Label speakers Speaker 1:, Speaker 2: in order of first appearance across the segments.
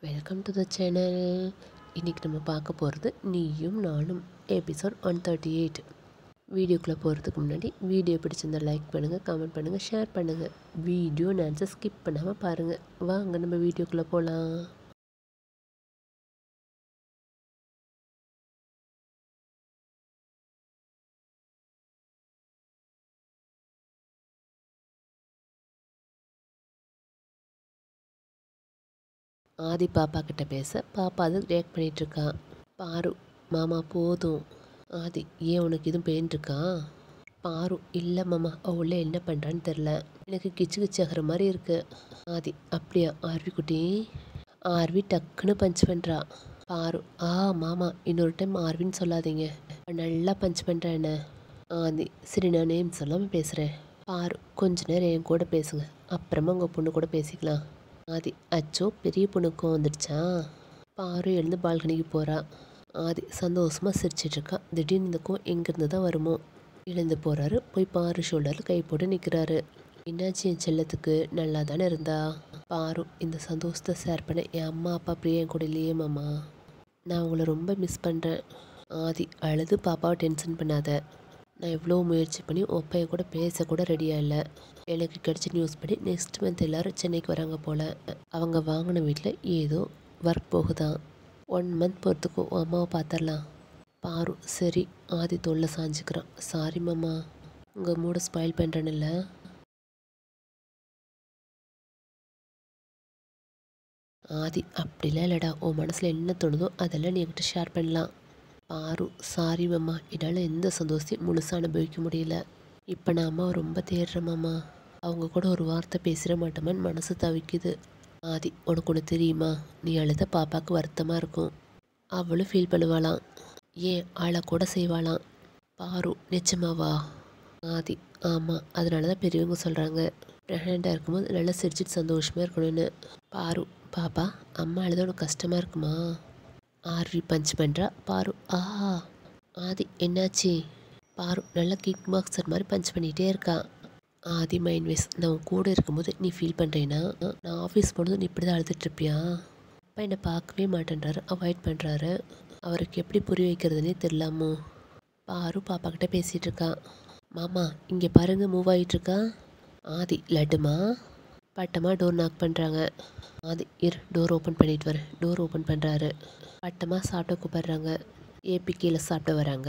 Speaker 1: Welcome to the channel இன்றைக்கி நம்ம பார்க்க போகிறது நீயும் நானும் எபிசோட் ஒன் தேர்ட்டி எயிட் வீடியோக்குள்ளே போகிறதுக்கு முன்னாடி வீடியோ பிடிச்சிருந்தா லைக் பண்ணுங்கள் கமெண்ட் பண்ணுங்கள் ஷேர் பண்ணுங்கள் வீடியோ நினச்சா ஸ்கிப் பண்ணாமல் பாருங்கள் வாங்க நம்ம வீடியோக்குள்ளே போகலாம் ஆதி பாப்பா கிட்ட பேச பாப்பா அது ரியாக்ட் பண்ணிட்டு இருக்கா பாரு மாமா போதும் ஆதி ஏன் உனக்கு எதுவும் பெயின் இருக்கா பாரு இல்லை மாமா அவ உள்ள என்ன பண்ணுறான்னு தெரில எனக்கு கிச்சு கிச்சு ஆகிற மாதிரி இருக்கு ஆதி அப்படியா ஆர்வி குட்டி ஆர்வி டக்குன்னு பஞ்ச் பண்ணுறா பாரு ஆ மாமா இன்னொரு டைம் ஆர்வின்னு சொல்லாதீங்க நல்லா பஞ்ச் பண்ணுறேன் என்ன ஆதி சரி நான் நேம் சொல்லாமல் பேசுகிறேன் பாரு கொஞ்ச நேரம் என் கூட பேசுங்க அப்புறமா உங்கள் பொண்ணு கூட பேசிக்கலாம் ஆதி அச்சோ பெரிய பொண்ணுக்கும் வந்துடுச்சா பாரு எழுந்து பால்கனிக்கு போகிறா ஆதி சந்தோஷமாக சிரிச்சிட்ருக்கா திடீர்னு இந்த கோ எங்கேருந்து தான் வருமோ எழுந்து போகிறாரு போய் பாரு ஷோல்டரில் கை போட்டு நிற்கிறாரு என்னாச்சு என் செல்லத்துக்கு நல்லா தானே இருந்தா பாரு இந்த சந்தோஷத்தை ஷேர் பண்ண என் அம்மா அப்பா பிரியா என் கூட இல்லையே மாமா நான் உங்களை ரொம்ப மிஸ் பண்ணுறேன் ஆதி அழுது பாப்பாவை டென்ஷன் பண்ணாத நான் எவ்வளோ முயற்சி பண்ணி ஒப்பைய கூட பேச கூட ரெடியாக இல்லை எனக்கு கிடைச்ச நியூஸ் படி நெக்ஸ்ட் மந்த் எல்லோரும் சென்னைக்கு வராங்க போல் அவங்க வாங்கின வீட்டில் ஏதோ ஒர்க் போகுதான் ஒன் மந்த் பொறுத்துக்கும் உன் அம்மாவை பார்த்துடலாம் பாரு சரி ஆதி தொல்லை சாஞ்சுக்கிறான் சாரி மாமா உங்கள் மூட ஸ்பாயில் பண்ணுறேன்னுல்ல ஆதி அப்படிலாம் இல்லைடா உன் மனசில் என்ன தோணுதோ அதெல்லாம் நீ என்கிட்ட ஷேர் பண்ணலாம் பாரு சாரி மாமா என்னால் எந்த சந்தோஷத்தையும் முழுசாக அனுபவிக்க முடியல இப்போ நான் அம்மாவை ரொம்ப தேடுறேன் மாமா அவங்க கூட ஒரு வார்த்தை பேசிட மாட்டோமான்னு மனசு தவிக்குது ஆதி உனக்கு ஒன்று தெரியுமா நீ அழுத பாப்பாவுக்கு வருத்தமாக இருக்கும் அவளும் ஃபீல் பண்ணுவாளாம் ஏன் ஆளை கூட செய்வாளாம் பாரு நிச்சயமாவா ஆதி ஆமாம் அதனால தான் பெரியவங்க சொல்கிறாங்க ப்ரெக்னெண்ட்டாக இருக்கும்போது நல்லா சிரிச்சிட்டு சந்தோஷமாக இருக்கணும்னு பாரு பாப்பா அம்மா அழுத உனக்கு கஷ்டமாக இருக்குமா ஆர்வி பஞ்ச் பண்ணுறா பாரு ஆ ஆதி என்னாச்சு பாரு நல்லா கிக் பாக்ஸர் மாதிரி பஞ்ச் பண்ணிகிட்டே இருக்கா ஆதி மைண்ட் வேஸ் நான் உன் கூட இருக்கும்போது நீ ஃபீல் பண்ணுறேன்னா நான் ஆஃபீஸ் போனது நீ இப்படி தான் அழுதுட்ருப்பியா அப்பா என்னை பார்க்கவே மாட்டேன்றாரு அவாய்ட் பண்ணுறாரு அவருக்கு எப்படி புரிய வைக்கிறதுனே தெரிலாமோ பாரு பாப்பா கிட்ட பேசிகிட்டு இருக்கா மாமா இங்கே பாருங்க மூவ் ஆகிட்டுருக்கா ஆதி லட்டுமா பட்டமாக டோர் நாக் பண்ணுறாங்க ஆதி இரு டோர் ஓப்பன் பண்ணிட்டு வரேன் டோர் ஓப்பன் பண்ணுறாரு பட்டமாக சாப்பிட கூப்பிட்றாங்க ஏபி கீழே சாப்பிட வராங்க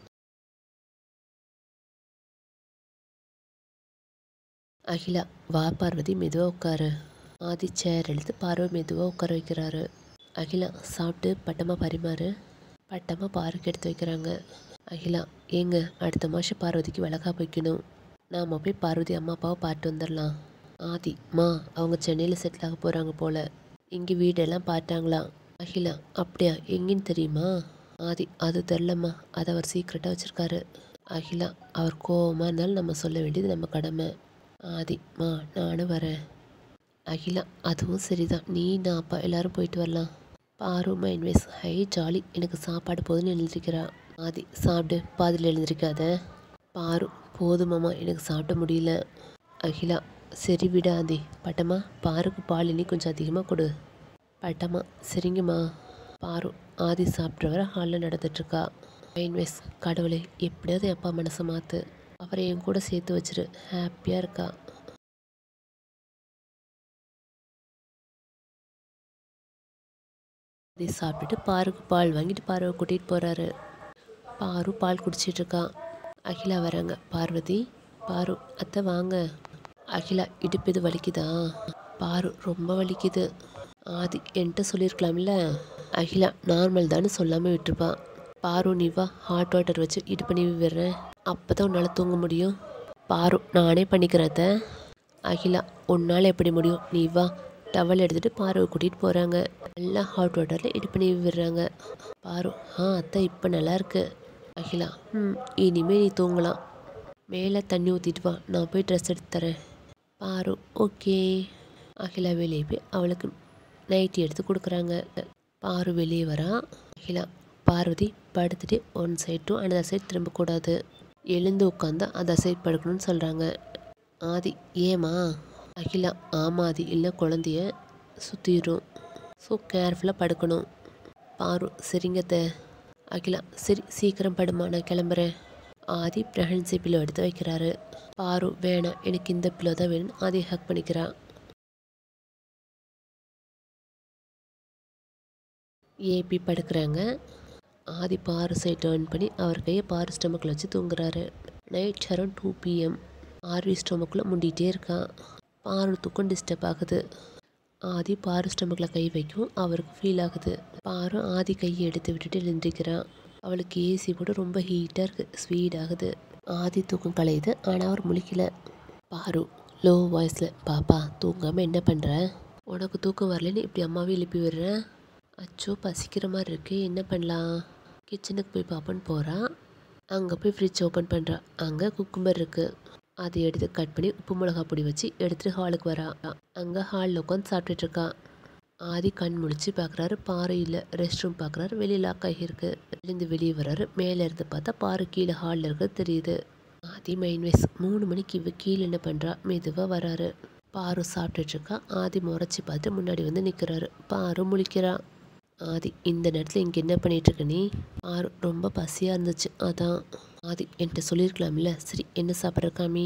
Speaker 1: அகிலா வா பார்வதி மெதுவாக உட்காரு ஆதி சேர் எடுத்து பார்வை மெதுவாக உட்கார வைக்கிறாரு அகிலா சாப்பிட்டு பட்டமாக பரிமாறு பட்டமாக பாருக்கு எடுத்து வைக்கிறாங்க அகிலா ஏங்க அடுத்த மாதம் பார்வதிக்கு விளக்கா வைக்கணும் நாம் போய் பார்வதி அம்மா அப்பாவை பார்த்து வந்துடலாம் ஆதி மா அவங்க சென்னையில் செட்டில் ஆக போகிறாங்க போல் இங்கே வீடெல்லாம் பார்த்தாங்களா அகிலா அப்படியா எங்கேன்னு தெரியுமா ஆதி அது தெரிலம்மா அதை அவர் சீக்ரெட்டாக வச்சுருக்காரு அகிலா அவர் கோவமாக இருந்தாலும் நம்ம சொல்ல வேண்டியது நம்ம கடமை ஆதி மா நானும் வரேன் அகிலா அதுவும் சரிதான் நீ நான் அப்பா எல்லாரும் போயிட்டு வரலாம் பாரு மைண்ட் வேஸ் ஹை ஜாலி எனக்கு சாப்பாடு போதுன்னு எழுந்திருக்கிறா ஆதி சாப்பிடு பாதியில் எழுந்திருக்காத பாரு போதுமாம்மா எனக்கு சாப்பிட முடியல அகிலா சரி விடாதே பட்டம்மா பாருக்கு பால் இனி கொஞ்சம் அதிகமாக கொடு பட்டம்மா சரிங்கம்மா பாரு ஆதி சாப்பிட்றவரை ஹாலில் நடந்துட்டுருக்கா மைன்வேஸ் கடவுளே எப்படியாவது என் அப்பா மனசை மாற்று அவரை என் கூட சேர்த்து வச்சிரு ஹாப்பியாக இருக்கா ஆதி சாப்பிட்டுட்டு பாருக்கு பால் வாங்கிட்டு பார்வை கூட்டிகிட்டு போகிறாரு பாரு பால் குடிச்சிட்டு இருக்கா அகிலா வராங்க பார்வதி பாரு அத்தை வாங்க அகிலா இடுப்பு இது வலிக்குதா பாரு ரொம்ப வலிக்குது ஆதி என்கிட்ட சொல்லியிருக்கலாம்ல அகிலா நார்மல் தானே சொல்லாமல் விட்டுருப்பா பாரு நீ வா ஹாட் வாட்டர் வச்சு இடுப்பு நீ விடுறேன் அப்போ தான் உன்னால் தூங்க முடியும் பாரு நானே பண்ணிக்கிறேன் அத்தை அகிலா உன்னால் எப்படி முடியும் நீ வா டவல் எடுத்துகிட்டு பாருவை கூட்டிகிட்டு போகிறாங்க நல்லா ஹாட் வாட்டரில் இடுப்பு நீ விடுறாங்க பாரு ஆ அத்தை இப்போ நல்லா இருக்கு அகிலா ம் இனிமேல் நீ தூங்கலாம் மேலே தண்ணி ஊற்றிட்டு வா நான் போய் ட்ரெஸ் எடுத்து தரேன் பாரு ஓகே அகிலா வெளியே போய் அவளுக்கு நைட்டி எடுத்து கொடுக்குறாங்க பாரு வெளியே வரா அகிலா பார்வதி படுத்துட்டு one side to another side திரும்பக்கூடாது எழுந்து உட்காந்தா அந்த சைட் படுக்கணும்னு சொல்கிறாங்க ஆதி ஏமா அகிலா ஆமாதி இல்லை குழந்தைய சுற்றிடும் ஸோ கேர்ஃபுல்லாக படுக்கணும் பாரு சரிங்கத்த அகிலா சரி சீக்கிரம் படுமா நான் கிளம்புறேன் ஆதி ப்ரெக்னன்சி பில்லோ எடுத்து வைக்கிறாரு பாரு வேணாம் எனக்கு இந்த பில்லோ தான் வேணும் ஆதி ஹக் பண்ணிக்கிறா ஏபி படுக்கிறாங்க ஆதி பாரு சைட் டேர்ன் பண்ணி அவர் கையை பாரு ஸ்டொமக்கில் வச்சு தூங்குறாரு நைட் அரௌண்ட் டூ பிஎம் ஆர்வி ஸ்டொமக்கில் முண்டிகிட்டே இருக்கான் பாரு தூக்கம் டிஸ்டர்ப் ஆகுது ஆதி பாரு ஸ்டொமக்கில் கை வைக்கும் அவருக்கு ஃபீல் ஆகுது பாரு ஆதி கையை எடுத்து விட்டுட்டு எழுந்திருக்கிறான் அவளுக்கு ஏசி போட்டு ரொம்ப ஹீட்டாக இருக்குது ஸ்வீட் ஆகுது ஆதி தூக்கம் கலையுது ஆனால் அவர் முழிக்கல பாரு லோ வாய்ஸில் பாப்பா தூங்காமல் என்ன பண்ணுற உனக்கு தூக்கம் வரலன்னு இப்படி அம்மாவே எழுப்பி விடுறேன் அச்சோ பசிக்கிற மாதிரி இருக்கு என்ன பண்ணலாம் கிச்சனுக்கு போய் பார்ப்போன்னு போகிறான் அங்கே போய் ஃப்ரிட்ஜ் ஓப்பன் பண்ணுறா அங்கே குக்கும்பர் இருக்குது அதை எடுத்து கட் பண்ணி உப்பு மிளகா பொடி வச்சு எடுத்துட்டு ஹாலுக்கு வரா அங்கே ஹாலில் உட்காந்து சாப்பிட்டுட்டு இருக்கா ஆதி கண் முழிச்சு பார்க்குறாரு பாறை இல்லை ரெஸ்ட் ரூம் பார்க்குறாரு வெளியே லாக் ஆகியிருக்கு இருந்து வெளியே வர்றாரு மேலே இருந்து பார்த்தா பாறை கீழே ஹாலில் இருக்கிறது தெரியுது ஆதி மைன் வயசு மூணு மணிக்கு இவ கீழே என்ன பண்ணுறா மெதுவாக வராரு பாரு சாப்பிட்டுட்டு இருக்கா ஆதி முறைச்சி பார்த்து முன்னாடி வந்து நிற்கிறாரு பாரு முழிக்கிறா ஆதி இந்த நேரத்தில் இங்கே என்ன பண்ணிட்டு இருக்க நீ ஆறு ரொம்ப பசியாக இருந்துச்சு அதான் ஆதி என்கிட்ட சொல்லியிருக்கலாம்ல சரி என்ன சாப்பிட்ற காமி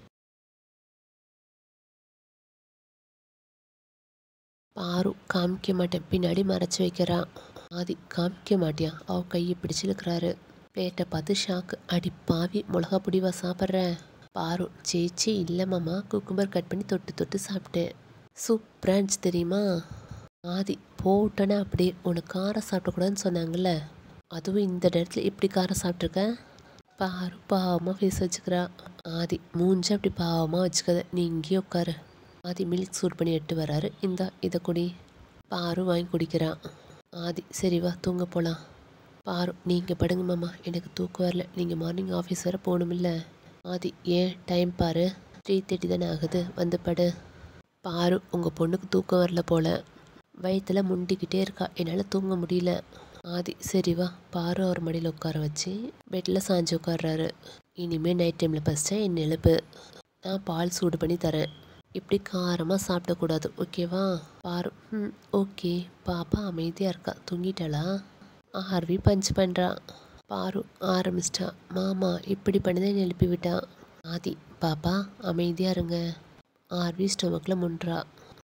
Speaker 1: பாரு காமிக்க மாட்டேன் பின்னாடி மறைச்சு வைக்கிறா ஆதி காமிக்க மாட்டியா அவ கையை பிடிச்சு இழுக்கிறாரு பிளேட்டை பார்த்து ஷாக்கு அடி பாவி மிளகா பொடிவா சாப்பிட்ற பாரு சேச்சி இல்லை மாமா குக்கும்பர் கட் பண்ணி தொட்டு தொட்டு சாப்பிட்டேன் சூப்பராக இருந்துச்சு தெரியுமா ஆதி போட்டோன்னே அப்படியே உனக்கு காரம் சாப்பிடக்கூடாதுன்னு சொன்னாங்கல்ல அதுவும் இந்த நேரத்தில் இப்படி காரம் சாப்பிட்ருக்க பாரு பாவமாக ஃபேஸ் வச்சுக்கிறா ஆதி மூஞ்சி அப்படி பாவமாக வச்சுக்காத நீ இங்கேயே உட்காரு ஆதி மில்க் சூட் பண்ணி எட்டு வராரு இந்தா இதை குடி பாரு வாங்கி குடிக்கிறான் ஆதி சரி வா தூங்க போகலாம் பாரு நீங்கள் படுங்க மாமா எனக்கு தூக்கம் வரல நீங்கள் மார்னிங் ஆஃபீஸ் வர போகணுமில்ல ஆதி ஏன் டைம் பாரு த்ரீ தேர்ட்டி தானே ஆகுது வந்து படு பாரு உங்கள் பொண்ணுக்கு தூக்கம் வரல போல வயிற்றுல முண்டிக்கிட்டே இருக்கா என்னால் தூங்க முடியல ஆதி சரி வா பாரு அவர் மடியில் உட்கார வச்சு பெட்டில் சாஞ்சு உட்கார்றாரு இனிமேல் நைட் டைமில் பசிச்சா என் எழுப்பு நான் பால் சூடு பண்ணி தரேன் இப்படி காரமாக சாப்பிடக்கூடாது ஓகேவா பாரு ம் ஓகே பாப்பா அமைதியாக இருக்கா தூங்கிட்டாளா ஆர்வி பஞ்ச் பண்ணுறா பாரு ஆரம்பிச்சிட்டா மாமா இப்படி பண்ணதே என்னை எழுப்பி விட்டான் ஆதி பாப்பா அமைதியாக இருங்க ஆர்வி ஸ்டொமக்கில் முன்றா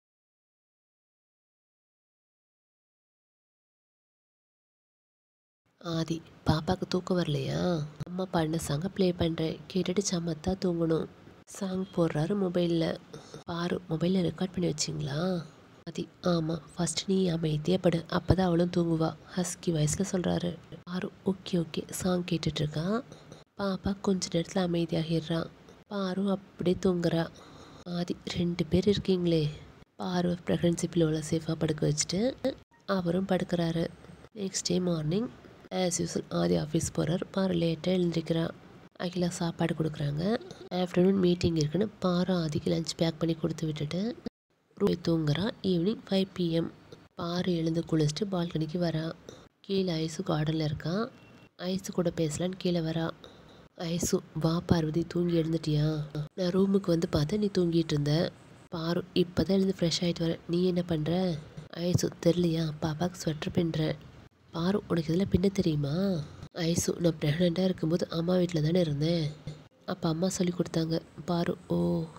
Speaker 1: ஆதி பாப்பாவுக்கு தூக்கம் வரலையா அம்மா பாடின சாங்கை ப்ளே பண்ணுறேன் கேட்டுட்டு சமத்தா தூங்கணும் சாங் போடுறாரு மொபைலில் பாரு மொபைலில் ரெக்கார்ட் பண்ணி வச்சிங்களா ஆதி ஆமாம் ஃபஸ்ட் நீ அமைதியாக படு அப்போ தான் அவளும் தூங்குவா ஹஸ்கி வயசில் சொல்கிறாரு பாரு ஓகே ஓகே சாங் கேட்டுட்ருக்கா பாப்பா கொஞ்ச நேரத்தில் அமைதியாகிடுறான் பாரு அப்படியே தூங்குறா ஆதி ரெண்டு பேர் இருக்கீங்களே பாரு ப்ரெக்னன்சி பில்லோவில் சேஃபாக படுக்க வச்சுட்டு அவரும் படுக்கிறாரு next day morning as usual Aadhi office போகிறார் பாரு லேட்டாக எழுந்திருக்கிறா அகிலா சாப்பாடு கொடுக்குறாங்க ஆஃப்டர்நூன் மீட்டிங் இருக்குன்னு பாரு ஆதிக்கு லஞ்ச் பேக் பண்ணி கொடுத்து விட்டுட்டு போய் தூங்குறா ஈவினிங் ஃபைவ் பிஎம் பாரு எழுந்து குளிச்சுட்டு பால்கனிக்கு வரா கீழே ஐசு கார்டனில் இருக்கான் ஐசு கூட பேசலான்னு கீழே வரா ஐசு வா பார்வதி தூங்கி எழுந்துட்டியா நான் ரூமுக்கு வந்து பார்த்தேன் நீ தூங்கிட்டு இருந்த பாரு இப்போ தான் எழுந்து ஃப்ரெஷ் ஆகிட்டு வரேன் நீ என்ன பண்ணுற ஐசு தெரியலையா பாப்பாவுக்கு ஸ்வெட்டர் பின்னுறேன் பாரு உனக்கு இதில் பின்ன தெரியுமா ஐசு நான் ப்ரெக்னெண்ட்டாக இருக்கும்போது அம்மா வீட்டில் தானே இருந்தேன் அப்போ அம்மா சொல்லி கொடுத்தாங்க பாரு ஓ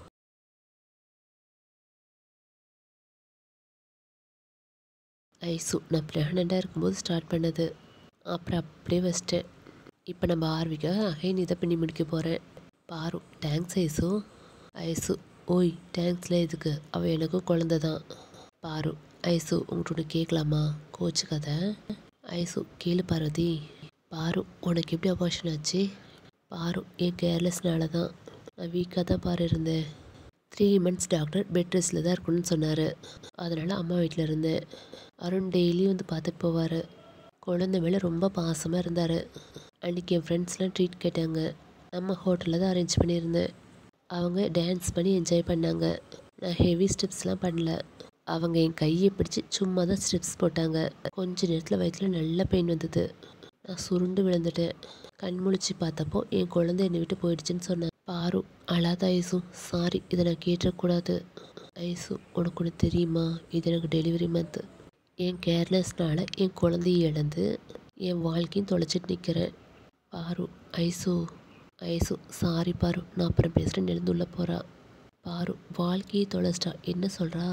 Speaker 1: ஐசு நான் ப்ரெக்னெண்ட்டாக இருக்கும்போது ஸ்டார்ட் பண்ணது அப்புறம் அப்படியே வச்சிட்டேன் இப்போ நம்ம ஆர்விக்காக அகைன் இதை பண்ணி முடிக்க போகிறேன் பாரு தேங்க்ஸ் ஐசு ஐசு ஓய் தேங்க்ஸ்ல எதுக்கு அவள் எனக்கும் குழந்த தான் பாரு ஐசு உங்கள்கிட்ட ஒன்று கேட்கலாமா கோச்சுக்காத ஐசு கேளு பார்வதி பாரு உனக்கு எப்படி அபார்ஷன் ஆச்சு பாரு என் கேர்லெஸ்னால தான் நான் வீக்காக தான் பாரு இருந்தேன் த்ரீ மந்த்ஸ் டாக்டர் பெட் ரெஸ்ட்டில் தான் இருக்கணும்னு சொன்னார் அதனால் அம்மா வீட்டில் இருந்தேன் அருண் டெய்லி வந்து பார்த்துட்டு போவார் குழந்தை மேலே ரொம்ப பாசமாக இருந்தார் அன்றைக்கி என் ஃப்ரெண்ட்ஸ்லாம் ட்ரீட் கேட்டாங்க நம்ம ஹோட்டலில் தான் அரேஞ்ச் பண்ணியிருந்தேன் அவங்க டான்ஸ் பண்ணி என்ஜாய் பண்ணாங்க நான் ஹெவி ஸ்டெப்ஸ்லாம் பண்ணல அவங்க என் கையை பிடிச்சி சும்மா தான் ஸ்டெப்ஸ் போட்டாங்க கொஞ்ச நேரத்தில் வயிற்றில் நல்ல பெயின் வந்தது நான் சுருண்டு விழுந்துட்டேன் கண் முழிச்சு பார்த்தப்போ என் குழந்தை என்னை விட்டு போயிடுச்சுன்னு சொன்னேன் பாரு அழாத ஐசு சாரி இதை நான் கேட்டக்கூடாது ஐசு உனக்கு ஒன்று தெரியுமா இது எனக்கு டெலிவரி மந்த் என் கேர்லெஸ்னால என் குழந்தைய இழந்து என் வாழ்க்கையும் தொலைச்சிட்டு நிற்கிறேன் பாரு ஐசு ஐசு சாரி பாரு நான் அப்புறம் பேசுகிறேன் எழுந்து உள்ள போகிறா பாரு வாழ்க்கையை தொலைச்சிட்டா என்ன சொல்கிறா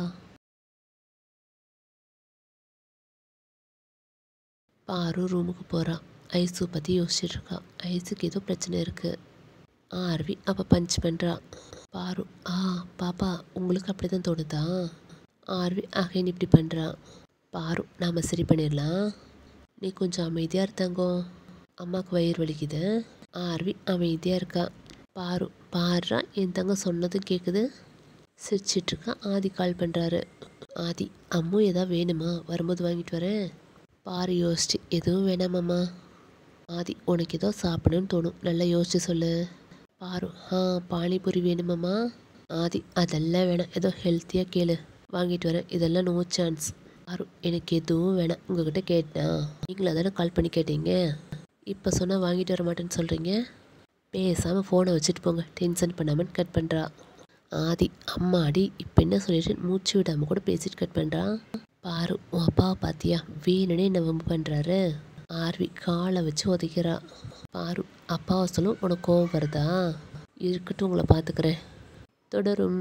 Speaker 1: பாரு ரூமுக்கு போகிறா ஐசு பற்றி யோசிச்சுட்டு இருக்கா ஐசுக்கு ஏதோ பிரச்சனை இருக்குது ஆர்வி அப்போ பஞ்ச் பண்ணுறா பாரு ஆ பாப்பா உங்களுக்கு அப்படி தான் தோணுதா ஆர்வி அகைன் இப்படி பண்ணுறா பாரு நாம் சரி பண்ணிடலாம் நீ கொஞ்சம் அமைதியாக இருந்தாங்கோ அம்மாவுக்கு வயிறு வலிக்குது ஆர்வி அமைதியாக இருக்கா பாரு பாருறா என் தங்க சொன்னதும் கேட்குது சிரிச்சிட்ருக்கா ஆதி கால் பண்ணுறாரு ஆதி அம்மு எதாவது வேணுமா வரும்போது வாங்கிட்டு வரேன் பாரு யோசிச்சு எதுவும் வேணாமாம்மா ஆதி உனக்கு ஏதோ சாப்பிடணும்னு தோணும் நல்லா யோசிச்சு சொல்லு பாரு ஆ பானிபூரி வேணுமாம்மா ஆதி அதெல்லாம் வேணாம் ஏதோ ஹெல்த்தியாக கேளு வாங்கிட்டு வரேன் இதெல்லாம் நோ சான்ஸ் பாரு எனக்கு எதுவும் வேணாம் உங்ககிட்ட கேட்டேன் நீங்களா தானே கால் பண்ணி கேட்டீங்க இப்போ சொன்னால் வாங்கிட்டு வர மாட்டேன்னு சொல்கிறீங்க பேசாமல் ஃபோனை வச்சுட்டு போங்க டென்ஷன் பண்ணாமல் கட் பண்ணுறா ஆதி அம்மாடி இப்போ என்ன சொல்லிட்டு மூச்சு விடாமல் கூட பேசிட்டு கட் பண்ணுறா பாரு உன் அப்பாவை பார்த்தியா வேணுனே என்ன வம்பு பண்ணுறாரு ஆர்வி காலை வச்சு உதைக்கிறா பாரு அப்பாவை சொல்லும் உனக்கு கோவம் வருதா இருக்கட்டும் உங்களை பார்த்துக்கிறேன் தொடரும்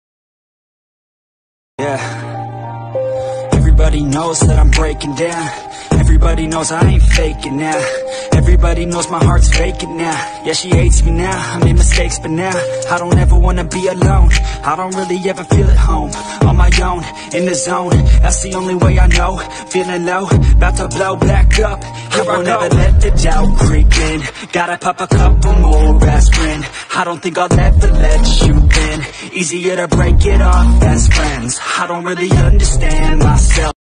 Speaker 2: Yeah. Everybody knows that I'm breaking down. Everybody knows I ain't faking now. Everybody knows my heart's faking now. Yeah, she hates me now. I made mistakes, but now I don't ever wanna be alone. I don't really ever feel at home. On my own, in the zone. That's the only way I know. Feeling low, about to blow back up. Here I won't ever let the doubt creep in. Gotta pop a couple more aspirin. I don't think I'll ever let you in. Easier to break it off best friends. I don't really understand myself.